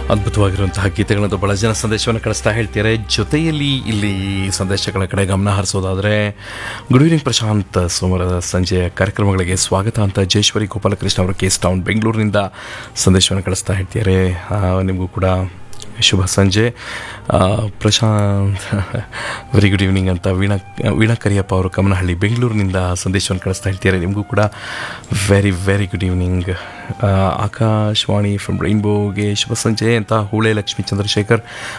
ಅದ್ಭುತವಾಗಿರುವಂತಹ ಗೀತೆಗಳಂತೂ ಬಹಳ ಜನ ಸಂದೇಶವನ್ನು ಕಳಿಸ್ತಾ ಹೇಳ್ತಾರೆ ಜೊತೆಯಲ್ಲಿ ಇಲ್ಲಿ ಸಂದೇಶಗಳ ಕಡೆ ಗಮನ ಹರಿಸೋದಾದರೆ ಗುಡ್ ಈವ್ನಿಂಗ್ ಪ್ರಶಾಂತ್ ಸೋಮವಾರದ ಸಂಜೆಯ ಕಾರ್ಯಕ್ರಮಗಳಿಗೆ ಸ್ವಾಗತ ಅಂತ ಜಯೇಶ್ವರಿ ಗೋಪಾಲಕೃಷ್ಣ ಅವರು ಕೇಸ್ ಟೌನ್ ಬೆಂಗಳೂರಿನಿಂದ ಸಂದೇಶವನ್ನು ಕಳಿಸ್ತಾ ಹೇಳ್ತಿದ್ದಾರೆ ಆ, ನಿಮಗೂ ಕೂಡ ಶುಭ ಸಂಜೆ ಆ, ಪ್ರಶಾಂತ್ ವೆರಿ ಗುಡ್ ಈವ್ನಿಂಗ್ ಅಂತ ವೀಣಾ ವೀಣಾ ಕರಿಯಪ್ಪ ಅವರು ಕಮನಹಳ್ಳಿ ಬೆಂಗಳೂರಿನಿಂದ ಸಂದೇಶವನ್ನು ಕಳಿಸ್ತಾ ಹೇಳ್ತಿದ್ದಾರೆ ನಿಮಗೂ ಕೂಡ very very good evening Akashvani from ರೈನ್ಬೋಗೆ ಶುಭ ಸಂಜೆ ಅಂತ ಹೂಳೆ ಲಕ್ಷ್ಮೀ ಚಂದ್ರಶೇಖರ್